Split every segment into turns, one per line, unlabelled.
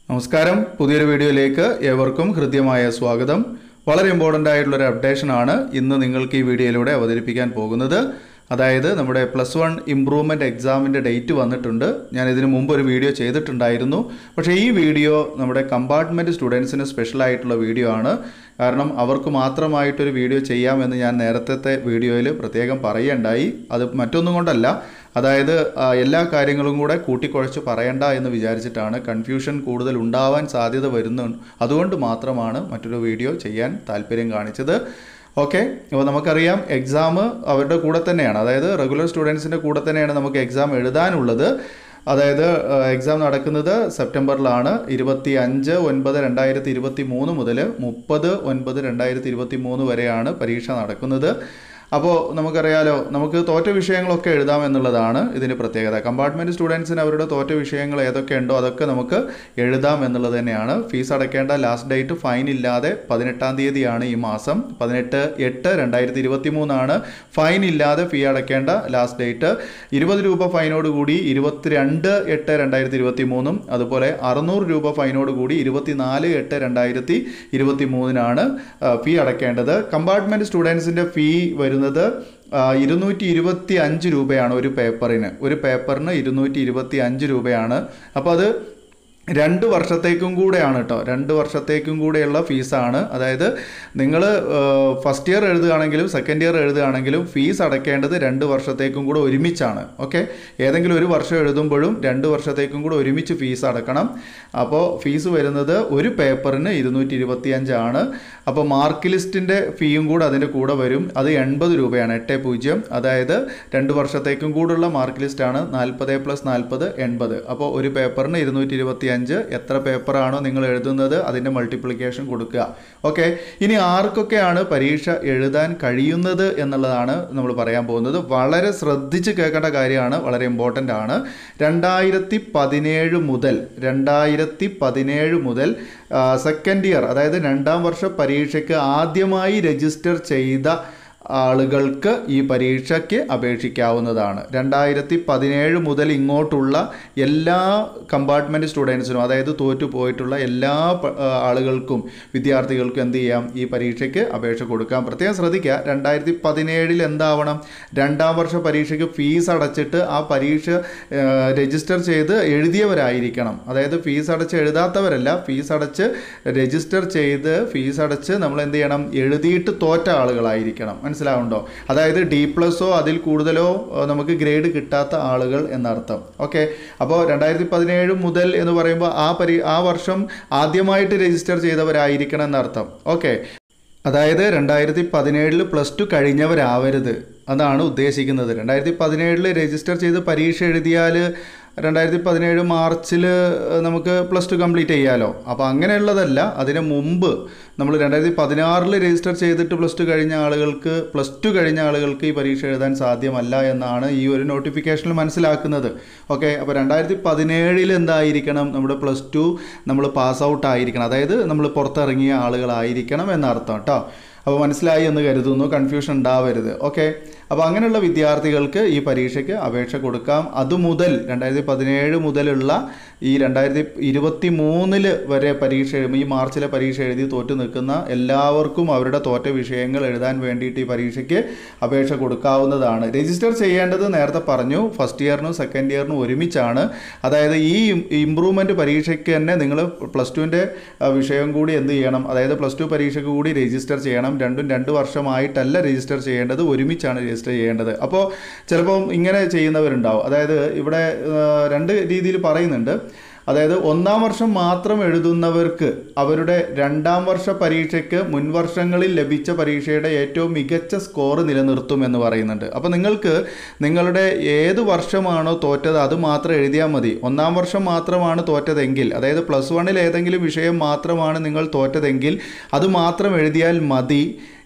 നമസ്കാരം പുതിയൊരു വീഡിയോയിലേക്ക് ഏവർക്കും ഹൃദ്യമായ സ്വാഗതം വളരെ ഇമ്പോർട്ടൻ്റ് ആയിട്ടുള്ളൊരു അപ്ഡേഷൻ ആണ് ഇന്ന് നിങ്ങൾക്ക് ഈ വീഡിയോയിലൂടെ അവതരിപ്പിക്കാൻ പോകുന്നത് അതായത് നമ്മുടെ പ്ലസ് വൺ ഇമ്പ്രൂവ്മെൻ്റ് എക്സാമിൻ്റെ ഡേറ്റ് വന്നിട്ടുണ്ട് ഞാൻ ഇതിന് മുമ്പ് ഒരു വീഡിയോ ചെയ്തിട്ടുണ്ടായിരുന്നു പക്ഷേ ഈ വീഡിയോ നമ്മുടെ കമ്പാർട്ട്മെൻറ്റ് സ്റ്റുഡൻസിന് സ്പെഷ്യൽ ആയിട്ടുള്ള വീഡിയോ ആണ് കാരണം അവർക്ക് മാത്രമായിട്ടൊരു വീഡിയോ ചെയ്യാമെന്ന് ഞാൻ നേരത്തെ വീഡിയോയിൽ പ്രത്യേകം പറയുകയുണ്ടായി അത് മറ്റൊന്നും കൊണ്ടല്ല അതായത് ആ, എല്ലാ കാര്യങ്ങളും കൂടെ കൂട്ടിക്കുഴച്ച് പറയണ്ട എന്ന് വിചാരിച്ചിട്ടാണ് കൺഫ്യൂഷൻ കൂടുതൽ ഉണ്ടാവാൻ സാധ്യത വരുന്നു അതുകൊണ്ട് മാത്രമാണ് മറ്റൊരു വീഡിയോ ചെയ്യാൻ താല്പര്യം കാണിച്ചത് ഓക്കെ അപ്പോൾ നമുക്കറിയാം എക്സാം അവരുടെ കൂടെ തന്നെയാണ് അതായത് റെഗുലർ സ്റ്റുഡൻസിൻ്റെ കൂടെ തന്നെയാണ് നമുക്ക് എക്സാം എഴുതാനുള്ളത് അതായത് എക്സാം നടക്കുന്നത് സെപ്റ്റംബറിലാണ് ഇരുപത്തി അഞ്ച് ഒൻപത് രണ്ടായിരത്തി ഇരുപത്തി മൂന്ന് മുതൽ മുപ്പത് ഒൻപത് രണ്ടായിരത്തി ഇരുപത്തി മൂന്ന് വരെയാണ് പരീക്ഷ നടക്കുന്നത് അപ്പോൾ നമുക്കറിയാലോ നമുക്ക് തോറ്റ വിഷയങ്ങളൊക്കെ എഴുതാം എന്നുള്ളതാണ് ഇതിൻ്റെ പ്രത്യേകത കമ്പാർട്ട്മെൻറ്റ് സ്റ്റുഡൻസിന് അവരുടെ തോറ്റ വിഷയങ്ങൾ ഏതൊക്കെ ഉണ്ടോ അതൊക്കെ നമുക്ക് എഴുതാം എന്നുള്ളത് തന്നെയാണ് ഫീസ് അടയ്ക്കേണ്ട ലാസ്റ്റ് ഡേറ്റ് ഫൈൻ ഇല്ലാതെ പതിനെട്ടാം തീയതിയാണ് ഈ മാസം പതിനെട്ട് എട്ട് രണ്ടായിരത്തി ഇരുപത്തി മൂന്നാണ് ഫൈൻ ഇല്ലാതെ ഫീ അടയ്ക്കേണ്ട ലാസ്റ്റ് ഡേറ്റ് ഇരുപത് രൂപ ഫൈനോട് കൂടി ഇരുപത്തിരണ്ട് എട്ട് രണ്ടായിരത്തി ഇരുപത്തി മൂന്നും അതുപോലെ അറുന്നൂറ് രൂപ ഫൈനോട് കൂടി ഇരുപത്തിനാല് എട്ട് രണ്ടായിരത്തി ഇരുപത്തി മൂന്നിനാണ് ഫീ അടയ്ക്കേണ്ടത് കമ്പാർട്ട്മെൻറ്റ് സ്റ്റുഡൻസിൻ്റെ ഫീ വരുന്നത് ഇരുന്നൂറ്റി ഇരുപത്തി അഞ്ച് രൂപയാണ് ഒരു പേപ്പറിന് ഒരു പേപ്പറിന് ഇരുന്നൂറ്റി ഇരുപത്തി അഞ്ച് രൂപയാണ് അപ്പോൾ അത് രണ്ട് വർഷത്തേക്കും കൂടെയാണ് കേട്ടോ രണ്ട് വർഷത്തേക്കും കൂടെയുള്ള ഫീസാണ് അതായത് നിങ്ങൾ ഫസ്റ്റ് ഇയർ എഴുതുകയാണെങ്കിലും സെക്കൻഡ് ഇയർ എഴുതുകയാണെങ്കിലും ഫീസ് അടയ്ക്കേണ്ടത് രണ്ട് വർഷത്തേക്കും കൂടെ ഒരുമിച്ചാണ് ഓക്കെ ഏതെങ്കിലും ഒരു വർഷം എഴുതുമ്പോഴും രണ്ട് വർഷത്തേക്കും കൂടെ ഒരുമിച്ച് ഫീസ് അടക്കണം അപ്പോൾ ഫീസ് വരുന്നത് ഒരു പേപ്പറിന് ഇരുന്നൂറ്റി ഇരുപത്തിയഞ്ചാണ് അപ്പോൾ മാർക്ക് ലിസ്റ്റിൻ്റെ ഫീയും കൂടെ അതിൻ്റെ കൂടെ വരും അത് എൺപത് രൂപയാണ് എട്ട് പൂജ്യം അതായത് രണ്ട് വർഷത്തേക്കും കൂടുള്ള മാർക്ക് ലിസ്റ്റാണ് നാൽപ്പത് പ്ലസ് നാൽപ്പത് എൺപത് അപ്പോൾ ഒരു പേപ്പറിന് ഇരുന്നൂറ്റി ഇരുപത്തി അഞ്ച് എത്ര പേപ്പറാണോ നിങ്ങൾ എഴുതുന്നത് അതിൻ്റെ മൾട്ടിപ്ലിക്കേഷൻ കൊടുക്കുക ഓക്കെ ഇനി ആർക്കൊക്കെയാണ് പരീക്ഷ എഴുതാൻ കഴിയുന്നത് എന്നുള്ളതാണ് നമ്മൾ പറയാൻ പോകുന്നത് വളരെ ശ്രദ്ധിച്ച് കേൾക്കേണ്ട കാര്യമാണ് വളരെ ഇമ്പോർട്ടൻ്റ് ആണ് രണ്ടായിരത്തി പതിനേഴ് മുതൽ രണ്ടായിരത്തി പതിനേഴ് മുതൽ സെക്കൻഡ് ഇയർ അതായത് രണ്ടാം വർഷ പരീക്ഷയ്ക്ക് ആദ്യമായി രജിസ്റ്റർ ചെയ്ത ആളുകൾക്ക് ഈ പരീക്ഷയ്ക്ക് അപേക്ഷിക്കാവുന്നതാണ് രണ്ടായിരത്തി പതിനേഴ് മുതൽ ഇങ്ങോട്ടുള്ള എല്ലാ കമ്പാർട്ട്മെൻറ്റ് സ്റ്റുഡൻസിനും അതായത് തോറ്റു പോയിട്ടുള്ള എല്ലാ പ- ആ, ആളുകൾക്കും വിദ്യാർത്ഥികൾക്കും എന്ത് ചെയ്യാം ഈ പരീക്ഷയ്ക്ക് അപേക്ഷ കൊടുക്കാം പ്രത്യേകം ശ്രദ്ധിക്കുക രണ്ടായിരത്തി പതിനേഴിൽ എന്താവണം രണ്ടാം വർഷ പരീക്ഷയ്ക്ക് ഫീസ് അടച്ചിട്ട് ആ പരീക്ഷ ആ, രജിസ്റ്റർ ചെയ്ത് എഴുതിയവരായിരിക്കണം അതായത് ഫീസ് അടച്ച് എഴുതാത്തവരല്ല ഫീസ് അടച്ച് രജിസ്റ്റർ ചെയ്ത് ഫീസ് അടച്ച് നമ്മൾ എന്ത് ചെയ്യണം എഴുതിയിട്ട് തോറ്റ ആളുകളായിരിക്കണം മനസ്സിലാവുണ്ടോ അതായത് ഡി പ്ലസോ അതിൽ കൂടുതലോ ഏഹ്, നമുക്ക് ഗ്രേഡ് കിട്ടാത്ത ആളുകൾ എന്നർത്ഥം ഓക്കെ അപ്പോൾ രണ്ടായിരത്തി പതിനേഴ് മുതൽ എന്ന് പറയുമ്പോൾ ആ പരി ആ വർഷം ആദ്യമായിട്ട് രജിസ്റ്റർ ചെയ്തവരായിരിക്കണം എന്നർത്ഥം ഓക്കെ അതായത് രണ്ടായിരത്തി പതിനേഴിൽ പ്ലസ് ടു കഴിഞ്ഞവരാവരുത് അതാണ് ഉദ്ദേശിക്കുന്നത് രണ്ടായിരത്തി പതിനേഴിൽ രജിസ്റ്റർ ചെയ്ത് പരീക്ഷ എഴുതിയാൽ രണ്ടായിരത്തി പതിനേഴ് മാർച്ചിൽ നമുക്ക് പ്ലസ് ടു കംപ്ലീറ്റ് ചെയ്യാമല്ലോ അപ്പോൾ അങ്ങനെയുള്ളതല്ല അതിന് മുമ്പ് നമ്മൾ രണ്ടായിരത്തി പതിനാറിൽ രജിസ്റ്റർ ചെയ്തിട്ട് പ്ലസ് ടു കഴിഞ്ഞ ആളുകൾക്ക് പ്ലസ് ടു കഴിഞ്ഞ ആളുകൾക്ക് ഈ പരീക്ഷ എഴുതാൻ സാധ്യമല്ല എന്നാണ് ഈ ഒരു നോട്ടിഫിക്കേഷനിൽ മനസ്സിലാക്കുന്നത് ഓക്കെ അപ്പോൾ രണ്ടായിരത്തി പതിനേഴിൽ എന്തായിരിക്കണം നമ്മുടെ പ്ലസ് ടു നമ്മൾ പാസ് ഔട്ട് ആയിരിക്കണം അതായത് നമ്മൾ പുറത്തിറങ്ങിയ ആളുകളായിരിക്കണം എന്നർത്ഥം കേട്ടോ അപ്പോൾ മനസ്സിലായി എന്ന് കരുതുന്നു കൺഫ്യൂഷൻ ഉണ്ടാവരുത് ഓക്കെ അപ്പോൾ അങ്ങനെയുള്ള വിദ്യാർത്ഥികൾക്ക് ഈ പരീക്ഷയ്ക്ക് അപേക്ഷ കൊടുക്കാം അതുമുതൽ രണ്ടായിരത്തി പതിനേഴ് മുതലുള്ള ഈ രണ്ടായിരത്തി ഇരുപത്തി മൂന്നില് വരെ പരീക്ഷ എഴുതും ഈ മാർച്ചിലെ പരീക്ഷ എഴുതി തോറ്റു നിൽക്കുന്ന എല്ലാവർക്കും അവരുടെ തോറ്റ വിഷയങ്ങൾ എഴുതാൻ വേണ്ടിയിട്ട് ഈ പരീക്ഷയ്ക്ക് അപേക്ഷ കൊടുക്കാവുന്നതാണ് രജിസ്റ്റർ ചെയ്യേണ്ടത് നേരത്തെ പറഞ്ഞു ഫസ്റ്റ് ഇയറിനും സെക്കൻഡ് ഇയറിനും ഒരുമിച്ചാണ് അതായത് ഈ ഇമ്പ്രൂവ്മെൻറ്റ് പരീക്ഷയ്ക്ക് തന്നെ നിങ്ങൾ പ്ലസ് ടുവിൻ്റെ വിഷയം കൂടി എന്ത് ചെയ്യണം അതായത് പ്ലസ് ടു പരീക്ഷയ്ക്ക് കൂടി രജിസ്റ്റർ ചെയ്യണം രണ്ടും രണ്ട് വർഷമായിട്ടല്ല രജിസ്റ്റർ ചെയ്യേണ്ടത് ഒരുമിച്ചാണ് രജിസ്റ്റർ ചെയ്യേണ്ടത് അപ്പോൾ ചിലപ്പം ഇങ്ങനെ ചെയ്യുന്നവരുണ്ടാവും അതായത് ഇവിടെ ആ, രണ്ട് രീതിയിൽ പറയുന്നുണ്ട് അതായത് ഒന്നാം വർഷം മാത്രം എഴുതുന്നവർക്ക് അവരുടെ രണ്ടാം വർഷ പരീക്ഷയ്ക്ക് മുൻവർഷങ്ങളിൽ ലഭിച്ച പരീക്ഷയുടെ ഏറ്റവും മികച്ച സ്കോർ നിലനിർത്തും എന്ന് പറയുന്നുണ്ട് അപ്പോൾ നിങ്ങൾക്ക് നിങ്ങളുടെ ഏത് വർഷമാണോ തോറ്റത് അത് മാത്രം എഴുതിയാൽ മതി ഒന്നാം വർഷം മാത്രമാണ് തോറ്റതെങ്കിൽ അതായത് പ്ലസ് വണ്ണിൽ ഏതെങ്കിലും വിഷയം മാത്രമാണ് നിങ്ങൾ തോറ്റതെങ്കിൽ അത് മാത്രം എഴുതിയാൽ മതി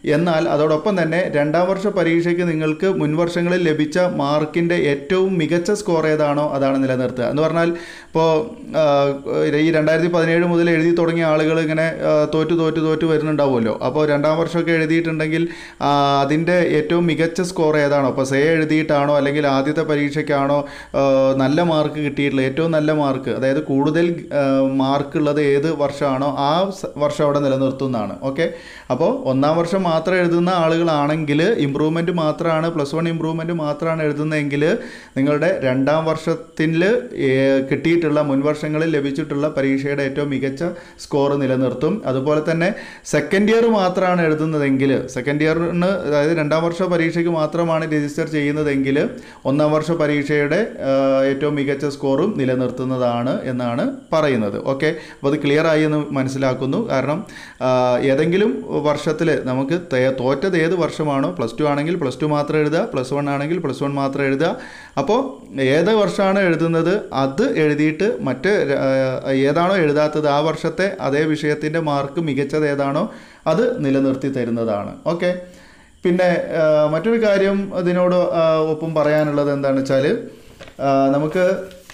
എന്നാൽ അതോടൊപ്പം തന്നെ രണ്ടാം വർഷ പരീക്ഷയ്ക്ക് നിങ്ങൾക്ക് മുൻവർഷങ്ങളിൽ ലഭിച്ച മാർക്കിൻ്റെ ഏറ്റവും മികച്ച സ്കോർ ഏതാണോ അതാണ് നിലനിർത്തുക എന്ന് പറഞ്ഞാൽ ഇപ്പോൾ ഈ രണ്ടായിരത്തി പതിനേഴ് മുതൽ എഴുതി തുടങ്ങിയ ആളുകൾ ഇങ്ങനെ ആ, തോറ്റു തോറ്റു തോറ്റു വരുന്നുണ്ടാവുമല്ലോ അപ്പോൾ രണ്ടാം വർഷമൊക്കെ എഴുതിയിട്ടുണ്ടെങ്കിൽ ആ, അതിൻ്റെ ഏറ്റവും മികച്ച സ്കോർ ഏതാണോ അപ്പോൾ സേ എഴുതിയിട്ടാണോ അല്ലെങ്കിൽ ആദ്യത്തെ പരീക്ഷയ്ക്കാണോ ആ, നല്ല മാർക്ക് കിട്ടിയിട്ടുള്ളത് ഏറ്റവും നല്ല മാർക്ക് അതായത് കൂടുതൽ മാർക്ക് ഉള്ളത് ഏത് വർഷമാണോ ആ സ- വർഷം അവിടെ നിലനിർത്തുന്നതാണ് ഓക്കെ അപ്പോൾ ഒന്നാം വർഷം മാത്രം എഴുതുന്ന ആളുകളാണെങ്കിൽ ഇമ്പ്രൂവ്മെൻറ്റ് മാത്രമാണ് പ്ലസ് വൺ ഇമ്പ്രൂവ്മെൻറ്റ് മാത്രമാണ് എഴുതുന്നതെങ്കിൽ നിങ്ങളുടെ രണ്ടാം വർഷത്തിൽ കിട്ടിയിട്ടുള്ള മുൻവർഷങ്ങളിൽ ലഭിച്ചിട്ടുള്ള പരീക്ഷയുടെ ഏറ്റവും മികച്ച സ്കോർ നിലനിർത്തും അതുപോലെ തന്നെ സെക്കൻഡ് ഇയർ മാത്രമാണ് എഴുതുന്നതെങ്കിൽ സെക്കൻഡ് ഇയറിന് അതായത് രണ്ടാം വർഷ പരീക്ഷയ്ക്ക് മാത്രമാണ് രജിസ്റ്റർ ചെയ്യുന്നതെങ്കിൽ ഒന്നാം വർഷ പരീക്ഷയുടെ ആ, ഏറ്റവും മികച്ച സ്കോറും നിലനിർത്തുന്നതാണ് എന്നാണ് പറയുന്നത് ഓക്കെ അപ്പോൾ അത് ക്ലിയർ ആയി എന്ന് മനസ്സിലാക്കുന്നു കാരണം ആ, ഏതെങ്കിലും വർഷത്തിൽ നമുക്ക് തേ- തോറ്റത് ഏത് വർഷമാണോ പ്ലസ് ടു ആണെങ്കിൽ പ്ലസ് ടു മാത്രം എഴുതുക പ്ലസ് വൺ ആണെങ്കിൽ പ്ലസ് വൺ മാത്രം എഴുതുക അപ്പോൾ ഏത് വർഷമാണ് എഴുതുന്നത് അത് എഴുതിയിട്ട് മറ്റ് ര- ആ, ഏതാണോ എഴുതാത്തത് ആ വർഷത്തെ അതേ വിഷയത്തിൻ്റെ മാർക്ക് മികച്ചത് ഏതാണോ അത് നിലനിർത്തി തരുന്നതാണ് ഓക്കെ പിന്നെ ആ, മറ്റൊരു കാര്യം ഇതിനോട് ആ, ഒപ്പം പറയാനുള്ളത് എന്താണെന്ന് വെച്ചാൽ നമുക്ക്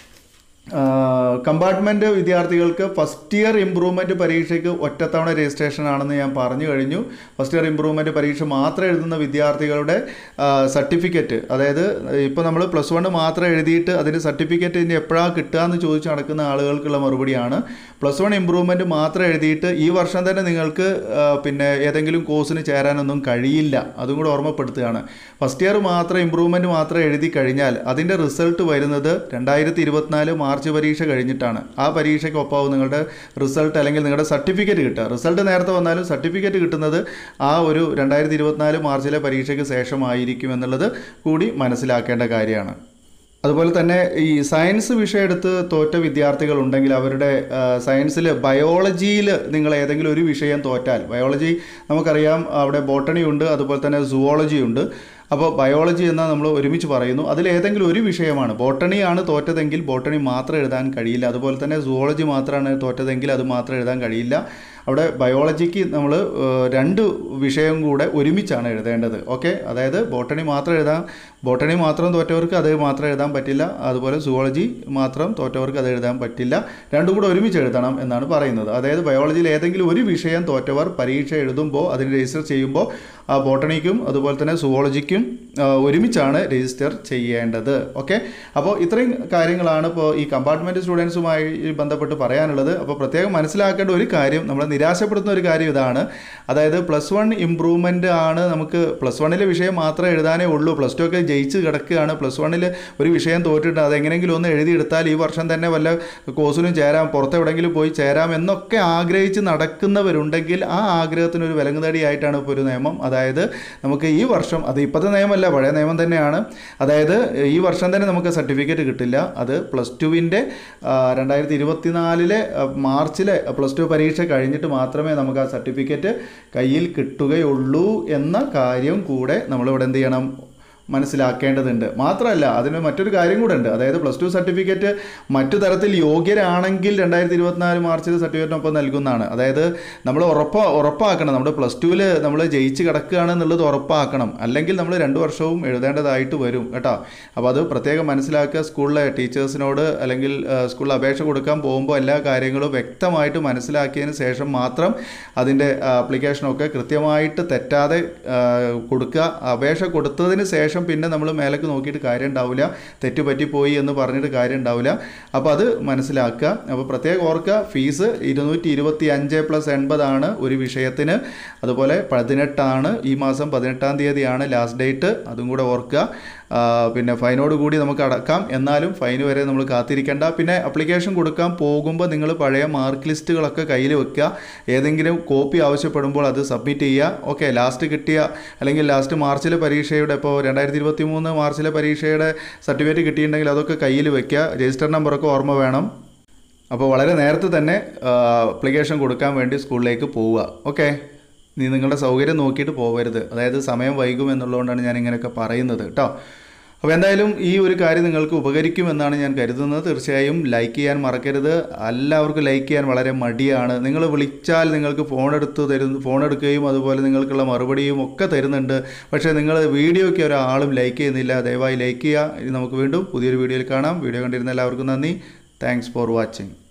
കമ്പാർട്ട്മെൻറ്റ് വിദ്യാർത്ഥികൾക്ക് ഫസ്റ്റ് ഇയർ ഇമ്പ്രൂവ്മെൻറ്റ് പരീക്ഷയ്ക്ക് ഒറ്റത്തവണ രജിസ്ട്രേഷൻ ആണെന്ന് ഞാൻ പറഞ്ഞു കഴിഞ്ഞു ഫസ്റ്റ് ഇയർ ഇമ്പ്രൂവ്മെൻറ്റ് പരീക്ഷ മാത്രം എഴുതുന്ന വിദ്യാർത്ഥികളുടെ സർട്ടിഫിക്കറ്റ് അതായത് ഇപ്പോൾ നമ്മൾ പ്ലസ് വൺ മാത്രം എഴുതിയിട്ട് അതിൻ്റെ സർട്ടിഫിക്കറ്റ് ഇനി എപ്പോഴാണ് കിട്ടുക എന്ന് ചോദിച്ച് നടക്കുന്ന ആളുകൾക്കുള്ള മറുപടിയാണ് പ്ലസ് വൺ ഇമ്പ്രൂവ്മെൻറ്റ് മാത്രം എഴുതിയിട്ട് ഈ വർഷം തന്നെ നിങ്ങൾക്ക് ആ, പിന്നെ ഏതെങ്കിലും കോഴ്സിന് ചേരാനൊന്നും കഴിയില്ല അതും കൂടെ ഓർമ്മപ്പെടുത്തുകയാണ് ഫസ്റ്റ് ഇയർ മാത്രം ഇമ്പ്രൂവ്മെൻറ്റ് മാത്രം എഴുതി കഴിഞ്ഞാൽ അതിൻ്റെ റിസൾട്ട് വരുന്നത് രണ്ടായിരത്തി ഇരുപത്തിനാല് മാർച്ച് പരീക്ഷ കഴിഞ്ഞിട്ടാണ് ആ പരീക്ഷയ്ക്ക് ഒപ്പാവും നിങ്ങളുടെ റിസൾട്ട് അല്ലെങ്കിൽ നിങ്ങളുടെ സർട്ടിഫിക്കറ്റ് കിട്ടുക റിസൾട്ട് നേരത്തെ വന്നാലും സർട്ടിഫിക്കറ്റ് കിട്ടുന്നത് ആ ഒരു രണ്ടായിരത്തി ഇരുപത്തിനാല് മാർച്ചിലെ പരീക്ഷയ്ക്ക് ശേഷമായിരിക്കും എന്നുള്ളത് കൂടി മനസ്സിലാക്കേണ്ട കാര്യമാണ് അതുപോലെ തന്നെ ഈ സയൻസ് വിഷയം എടുത്ത് തോറ്റ വിദ്യാർത്ഥികൾ ഉണ്ടെങ്കിൽ അവരുടെ സയൻസിൽ ബയോളജിയിൽ നിങ്ങൾ ഏതെങ്കിലും ഒരു വിഷയം തോറ്റാൽ ബയോളജി നമുക്കറിയാം അവിടെ ബോട്ടണി ഉണ്ട് അതുപോലെ തന്നെ സുവോളജി ഉണ്ട് അപ്പോൾ ബയോളജി എന്ന നമ്മൾ ഒരുമിച്ച് പറയുന്നു അതിൽ ഏതെങ്കിലും ഒരു വിഷയമാണ് ബോട്ടണിയാണ് തോറ്റതെങ്കിൽ ബോട്ടണി മാത്രം എഴുതാൻ കഴിയില്ല അതുപോലെ തന്നെ സുവോളജി മാത്രമാണ് തോറ്റതെങ്കിൽ അത് മാത്രം എഴുതാൻ കഴിയില്ല അവിടെ ബയോളജിക്ക് നമ്മൾ രണ്ട് വിഷയം കൂടെ ഒരുമിച്ചാണ് എഴുതേണ്ടത് ഓക്കെ അതായത് ബോട്ടണി മാത്രം എഴുതാൻ ബോട്ടണി മാത്രം തോറ്റവർക്ക് അത് മാത്രം എഴുതാൻ പറ്റില്ല അതുപോലെ സുവോളജി മാത്രം തോറ്റവർക്ക് അത് എഴുതാൻ പറ്റില്ല രണ്ടും കൂടെ ഒരുമിച്ച് എഴുതണം എന്നാണ് പറയുന്നത് അതായത് ബയോളജിയിൽ ഏതെങ്കിലും ഒരു വിഷയം തോറ്റവർ പരീക്ഷ എഴുതുമ്പോൾ അതിന് രജിസ്റ്റർ ചെയ്യുമ്പോൾ ആ ബോട്ടണിക്കും അതുപോലെ തന്നെ സുവോളജിക്കും ആ, ഒരുമിച്ചാണ് രജിസ്റ്റർ ചെയ്യേണ്ടത് ഓക്കെ അപ്പോൾ ഇത്രയും കാര്യങ്ങളാണ് ഇപ്പോൾ ഈ കമ്പാർട്ട്മെൻറ്റ് സ്റ്റുഡൻസുമായി ബന്ധപ്പെട്ട് പറയാനുള്ളത് അപ്പോൾ പ്രത്യേകം മനസ്സിലാക്കേണ്ട ഒരു കാര്യം നമ്മളെ നിരാശപ്പെടുത്തുന്ന ഒരു കാര്യം ഇതാണ് അതായത് പ്ലസ് വൺ ഇമ്പ്രൂവ്മെൻ്റ് ആണ് നമുക്ക് പ്ലസ് വണ്ണിലെ വിഷയം മാത്രമേ എഴുതാനേ ഉള്ളൂ പ്ലസ് ടു ഒക്കെ ജയിച്ച് കിടക്കുകയാണ് പ്ലസ് വണ്ണിൽ ഒരു വിഷയം തോറ്റിട്ട് അത് എങ്ങനെയെങ്കിലും ഒന്ന് എഴുതിയെടുത്താൽ ഈ വർഷം തന്നെ വല്ല കോഴ്സിനും ചേരാം പുറത്തെവിടെയെങ്കിലും പോയി ചേരാം എന്നൊക്കെ ആഗ്രഹിച്ച് നടക്കുന്നവരുണ്ടെങ്കിൽ ആ ആഗ്രഹത്തിന് ഒരു വിലങ്ങുതടിയായിട്ടാണ് ഇപ്പോൾ ഒരു നിയമം അതായത് നമുക്ക് ഈ വർഷം അത് ഇപ്പോഴത്തെ നിയമമല്ല പഴയ നിയമം തന്നെയാണ് അതായത് ഈ വർഷം തന്നെ നമുക്ക് സർട്ടിഫിക്കറ്റ് കിട്ടില്ല അത് പ്ലസ് ടുവിൻ്റെ രണ്ടായിരത്തി ഇരുപത്തിനാലിലെ മാർച്ചിലെ പ്ലസ് ടു പരീക്ഷ കഴിഞ്ഞിട്ട് മാത്രമേ നമുക്ക് ആ സർട്ടിഫിക്കറ്റ് കയ്യിൽ കിട്ടുകയുള്ളൂ എന്ന കാര്യം കൂടെ നമ്മളിവിടെ എന്ത് ചെയ്യണം മനസ്സിലാക്കേണ്ടതുണ്ട് മാത്രമല്ല അതിന് മറ്റൊരു കാര്യം കൂടെ ഉണ്ട് അതായത് പ്ലസ് ടു സർട്ടിഫിക്കറ്റ് മറ്റു തരത്തിൽ യോഗ്യരാണെങ്കിൽ രണ്ടായിരത്തി ഇരുപത്തിനാല് മാർച്ചിൽ സർട്ടിഫിക്കറ്റിനൊപ്പം നൽകുന്നതാണ് അതായത് നമ്മൾ ഉറപ്പ് ഉറപ്പാക്കണം നമ്മുടെ പ്ലസ് ടുവിൽ നമ്മൾ ജയിച്ച് കിടക്കുകയാണ് എന്നുള്ളത് ഉറപ്പാക്കണം അല്ലെങ്കിൽ നമ്മൾ രണ്ട് വർഷവും എഴുതേണ്ടതായിട്ട് വരും കേട്ടോ അപ്പോൾ അത് പ്രത്യേകം മനസ്സിലാക്കുക സ്കൂളിലെ ടീച്ചേഴ്സിനോട് അല്ലെങ്കിൽ ആ, സ്കൂളിൽ അപേക്ഷ കൊടുക്കാൻ പോകുമ്പോൾ എല്ലാ കാര്യങ്ങളും വ്യക്തമായിട്ട് മനസ്സിലാക്കിയതിന് ശേഷം മാത്രം അതിൻ്റെ ആപ്ലിക്കേഷനൊക്കെ കൃത്യമായിട്ട് തെറ്റാതെ ആ, കൊടുക്കുക അപേക്ഷ കൊടുത്തതിന് ശേഷം പിന്നെ നമ്മൾ മേലേക്ക് നോക്കിയിട്ട് കാര്യം ഉണ്ടാവില്ല തെറ്റ് പറ്റിപ്പോയി എന്ന് പറഞ്ഞിട്ട് കാര്യം ഉണ്ടാവില്ല അപ്പോൾ അത് മനസ്സിലാക്കുക അപ്പോൾ പ്രത്യേകം ഓർക്കുക ഫീസ് ഇരുന്നൂറ്റി ഇരുപത്തി അഞ്ച് പ്ലസ് എൺപതാണ് ഒരു വിഷയത്തിന് അതുപോലെ പതിനെട്ടാണ് ഈ മാസം പതിനെട്ടാം തീയതിയാണ് ലാസ്റ്റ് ഡേറ്റ് അതും കൂടെ ഓർക്കുക ആ, പിന്നെ ഫൈനോട് കൂടി നമുക്ക് അടക്കാം എന്നാലും ഫൈൻ വരെ നമ്മൾ കാത്തിരിക്കേണ്ട പിന്നെ അപ്ലിക്കേഷൻ കൊടുക്കാൻ പോകുമ്പോൾ നിങ്ങൾ പഴയ മാർക്ക് ലിസ്റ്റുകളൊക്കെ കയ്യിൽ വെക്കുക ഏതെങ്കിലും കോപ്പി ആവശ്യപ്പെടുമ്പോൾ അത് സബ്മിറ്റ് ചെയ്യുക ഓക്കെ ലാസ്റ്റ് കിട്ടിയ അല്ലെങ്കിൽ ലാസ്റ്റ് മാർച്ചിലെ പരീക്ഷയുടെ ഇപ്പോൾ രണ്ടായിരത്തി ഇരുപത്തി മൂന്ന് മാർച്ചിലെ പരീക്ഷയുടെ സർട്ടിഫിക്കറ്റ് കിട്ടിയിട്ടുണ്ടെങ്കിൽ അതൊക്കെ കയ്യിൽ വെക്കുക രജിസ്റ്റർ നമ്പറൊക്കെ ഓർമ്മ വേണം അപ്പോൾ വളരെ നേരത്തെ തന്നെ അപ്ലിക്കേഷൻ കൊടുക്കാൻ വേണ്ടി സ്കൂളിലേക്ക് പോവുക ഓക്കെ നീ നിങ്ങളുടെ സൗകര്യം നോക്കിയിട്ട് പോകരുത് അതായത് സമയം വൈകും എന്നുള്ളതുകൊണ്ടാണ് ഞാൻ ഇങ്ങനെയൊക്കെ പറയുന്നത് കേട്ടോ അപ്പോൾ എന്തായാലും ഈ ഒരു കാര്യം നിങ്ങൾക്ക് ഉപകരിക്കുമെന്നാണ് ഞാൻ കരുതുന്നത് തീർച്ചയായും ലൈക്ക് ചെയ്യാൻ മറക്കരുത് എല്ലാവർക്കും ലൈക്ക് ചെയ്യാൻ വളരെ മടിയാണ് നിങ്ങൾ വിളിച്ചാൽ നിങ്ങൾക്ക് ഫോൺ എടുത്ത് തരുന്നു ഫോൺ എടുക്കുകയും അതുപോലെ നിങ്ങൾക്കുള്ള മറുപടിയും ഒക്കെ തരുന്നുണ്ട് പക്ഷേ നിങ്ങൾ വീഡിയോയ്ക്ക് ഒരാളും ലൈക്ക് ചെയ്യുന്നില്ല ദയവായി ലൈക്ക് ചെയ്യുക ഇനി നമുക്ക് വീണ്ടും പുതിയൊരു വീഡിയോയിൽ കാണാം വീഡിയോ കണ്ടിരുന്ന എല്ലാവർക്കും നന്ദി താങ്ക്സ് ഫോർ വാച്ചിങ്